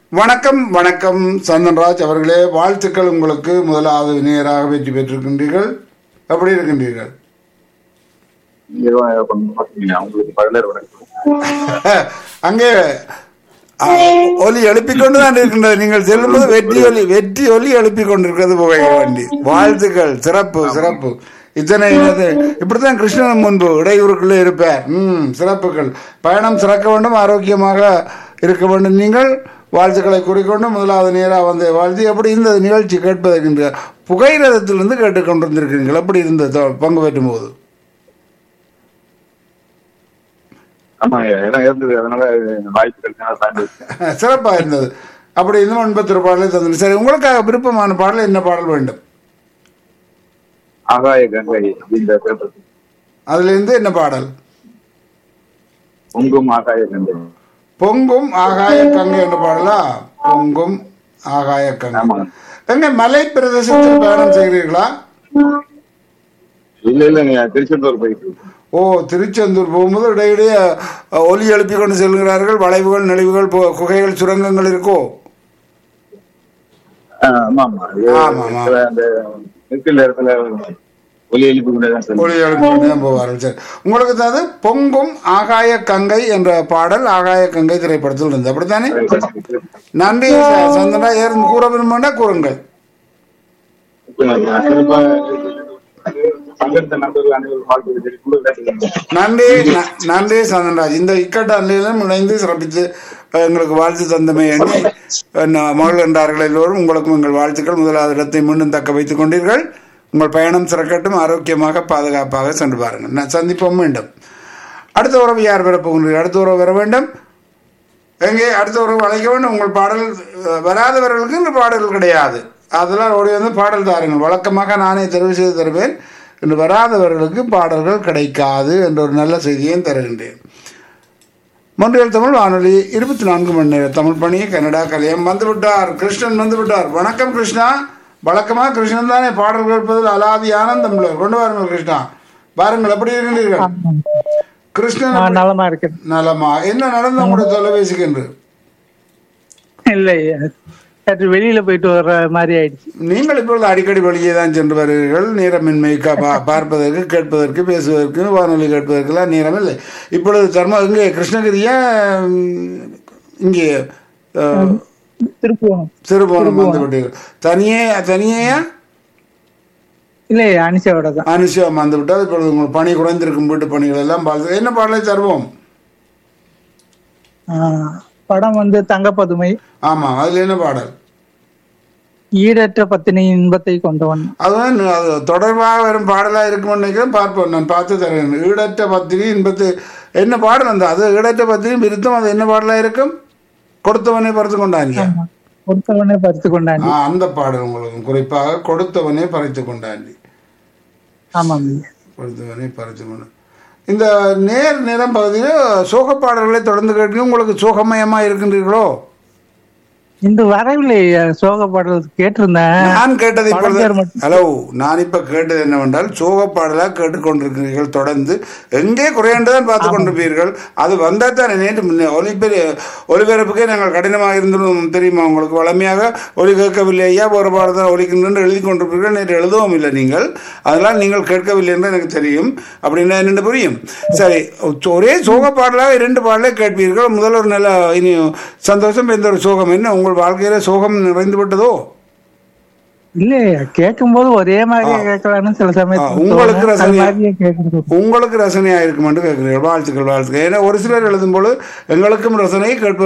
வணக்கம் வணக்கம் சந்தன்ராஜ் அவர்களே வாழ்த்துக்கள் உங்களுக்கு முதலாவது நேராக வெற்றி பெற்றிருக்கின்றீர்கள் எப்படி இருக்கின்றீர்கள் நிர்வாக பார்த்தீங்கன்னா உங்களுக்கு பதினேழு வணக்கம் அங்கே ஆ, ஒலி எழுப்பிக் கொண்டு தான் இருக்கின்றது நீங்கள் செல்லும்போது வெற்றி ஒலி வெற்றி ஒலி எழுப்பிக் கொண்டிருக்கிறது புகை வண்டி வாழ்த்துக்கள் சிறப்பு சிறப்பு இத்தனை இது இப்படித்தான் கிருஷ்ணன் முன்பு இடையூறுக்குள்ளே இருப்பார் ம் சிறப்புகள் பயணம் சிறக்க வேண்டும் ஆரோக்கியமாக இருக்க வேண்டும் நீங்கள் வாழ்த்துக்களை கூறிக்கொண்டு முதலாவது நேராக வந்து வாழ்த்து எப்படி இருந்தது நிகழ்ச்சி கேட்பதற்கு புகையிரதத்திலிருந்து கேட்டுக்கொண்டிருந்திருக்கிறீர்கள் எப்படி இருந்தது பங்கு பெற்றும் போது ஆமா இடம் இருந்தது அதனால வாய்ப்பு கிடைச்சா சார்ந்து வச்சேன் சிறப்பா இருந்தது அப்படி இன்னும் ஒன்பது பாடலை தந்து சரி உங்களுக்காக விருப்பமான பாடல் என்ன பாடல் வேண்டும் ஆகாய கங்கை அப்படின்ற திரைப்படத்தில் அதுல இருந்து என்ன பாடல் பொங்கும் ஆகாய கங்கை பொங்கும் ஆகாய கங்கை என்ற பாடலா பொங்கும் ஆகாய கங்கை ஆமா எங்க மலை பிரதேசத்தில் பயணம் செய்கிறீர்களா இல்ல இல்ல நீ திருச்செந்தூர் போயிட்டு இருக்கேன். ஓ திருச்செந்தூர் போகும்போது இடையிடையே அஹ், ஒலி எழுப்பி கொண்டு செல்கிறார்கள் வளைவுகள் நெளிவுகள் பு- குகைகள் சுரங்கங்கள் இருக்கோ ஆ, ஆமா ஆமா இது ஆமா, ஆமா. சில அந்த நிற்கிற இடத்துல ஒலி எழுப்பி கொண்டேதான் செல்லும் ஒளி எழுப்பி கொண்டு தான் போவார்கள் சரி உங்களுக்கு அது பொங்கும் ஆகாய கங்கை என்ற பாடல் ஆகாய கங்கை திரைப்படத்தில் இருந்தது அப்படித்தானே நன்றி ச- சந்தனா ஏன் கூற விரும்பினா கூறுங்கள் பங்கெடுத்த நண்பர்கள் அனைவரும் வாழ்த்து தெரிவித்துக் கொண்டு நன்றி ந- நன்றி சந்தன்ராஜ் இந்த இக்கட்ட அன்றையிலும் இணைந்து சிறப்பித்து அஹ், எங்களுக்கு வாழ்த்து தந்தமை எண்ணி அஹ், ந- மகள் என்றார்கள் எல்லோரும் உங்களுக்கும் எங்கள் வாழ்த்துக்கள் முதலாவது இடத்தை மீண்டும் தக்க வைத்துக் கொண்டீர்கள் உங்கள் பயணம் சிறக்கட்டும் ஆரோக்கியமாக பாதுகாப்பாக சென்று பாருங்கள் நான் சந்திப்போம் மீண்டும் அடுத்த உறவு யார் பெற போகின்றீர்கள் அடுத்த உறவு வர வேண்டும் எங்கே அடுத்த உறவு அழைக்க வேண்டும் உங்கள் பாடல் அஹ், வராதவர்களுக்கு இந்த பாடல் கிடையாது அதெல்லாம் ஓடி வந்து பாடல் தாருங்கள் வழக்கமாக நானே தெரிவு செய்து தருவேன் இன்று வராதவர்களுக்கு பாடல்கள் கிடைக்காது என்ற ஒரு நல்ல செய்தியையும் தருகின்றேன் மொன்றியல் தமிழ் வானொலி இருபத்தி நான்கு மணி நேர தமிழ் பணி கனடா கலையம் வந்து விட்டார் கிருஷ்ணன் வந்து விட்டார் வணக்கம் கிருஷ்ணா வழக்கமாக கிருஷ்ணன் தானே பாடல் கேட்பதில் அலாதி ஆனந்தம் இல்லை. கொண்டு வாருங்கள் கிருஷ்ணா பாருங்கள் எப்படி இருக்கின்றீர்கள் கிருஷ்ணன் நான் எப்படி- நலமா இருக்கேன் நலமா என்ன நடந்து உங்களுடைய தொலைபேசிக்கு என்று இல்லை சற்று வெளியில போயிட்டு வர்ற மாதிரி ஆயிடுச்சு நீங்கள் இப்பொழுது அடிக்கடி வெளியே தான் சென்று வருகிறீர்கள் நேரமின்மை க- பா- பார்ப்பதற்கு கேட்பதற்கு பேசுவதற்கு வானொலி கேட்பதற்கெல்லாம் நேரம் இல்லை இப்பொழுது தர்ம இங்கே கிருஷ்ணகிரியா ம், இங்கே அஹ், திருப்புவனம் சிறுபோனம் வந்து விட்டீர்கள் தனியே தனியேயா இல்லை அனிஷாவோட தான் அனுஷியம் வந்து விட்டால் இப்பொழுது உங்கள் பணி குறைந்திருக்கும் வீட்டு பணிகள் எல்லாம் பார்த்து என்ன பாடலை தருவோம் ஆஹ், படம் வந்து தங்கப்பதுமை ஆமாம் அதில் என்ன பாடல் ஈடற்ற பத்தினி இன்பத்தை கொண்டவன் அதுதான் இன்னும் அது தொடர்பாக வரும் பாடலாக இருக்கும்னு நினைக்கிறேன் பார்ப்போம் நான் பார்த்து தரேன் ஈடற்ற பத்தினி இன்பத்து என்ன பாடல் அந்த அது ஈடற்ற பத்தினி விருத்தம் அது என்ன பாடலாக இருக்கும் கொடுத்தவனே பறித்து கொண்டாங்க கொடுத்தவனே பறித்து கொண்டான் ஆ அந்த பாடல் உங்களுக்கு குறிப்பாக கொடுத்தவனே பறித்து கொண்டாண்டி ஆமாம் கொடுத்தவனே பறித்து கொண்டான் இந்த நேர் நிறம் பகுதியில் சோக பாடல்களை தொடர்ந்து கேட்க உங்களுக்கு சோகமயமா இருக்கின்றீர்களோ இன்று வரவில்லை சோக பாடல் கேட்டிருந்தேன் நான் கேட்டது படம் பேர் இப்பொழுது மட்டும். ஹலோ நான் இப்ப கேட்டது என்னவென்றால் சோக பாடலாக கேட்டுக்கொண்டிருக்கிறீர்கள் தொடர்ந்து எங்கே குறையண்டுதான் பார்த்து கொண்டிருப்பீர்கள் அது வந்தா தான் நேற்று முன்ன ஒலிபெரு ஒலிபரப்புக்கே நாங்கள் கடினமாக இருந்தோம் தெரியுமா உங்களுக்கு வளமையாக ஒலி கேட்கவில்லை ஐயா ஒரு பாடம் தான் ஒலிக்கின்ற எழுதி கொண்டிருப்பீர்கள் நேற்று எழுதவும் இல்லை நீங்கள் அதனால் நீங்கள் கேட்கவில்லை என்று எனக்கு தெரியும் அப்படின்னா என்னென்னு புரியும் சரி ஒரே சோக பாடலாக இரண்டு பாடலே கேட்பீர்கள் முதல் ஒரு நல்ல இனி சந்தோஷம் எந்த ஒரு சோகம் என்ன உங்கள் வாழ்க்கையில சோகம் நிறைந்து விட்டதோ இல்லை கேட்கும் போது ஒரே மாதிரியே கேட்கலாம்னு சில ஆ, சமயத்துல உங்களுக்கு தோணும். அது ரசனையா- மாதிரியே கேட்கறது உங்களுக்கு ரசனையா இருக்குமென்று கேட்கிறீர்கள் வாழ்த்துக்கள் வாழ்த்துக்கள் ஏன்னா ஒரு சிலர் எழுதும்போது எங்களுக்கும் ரசனை கேட்ப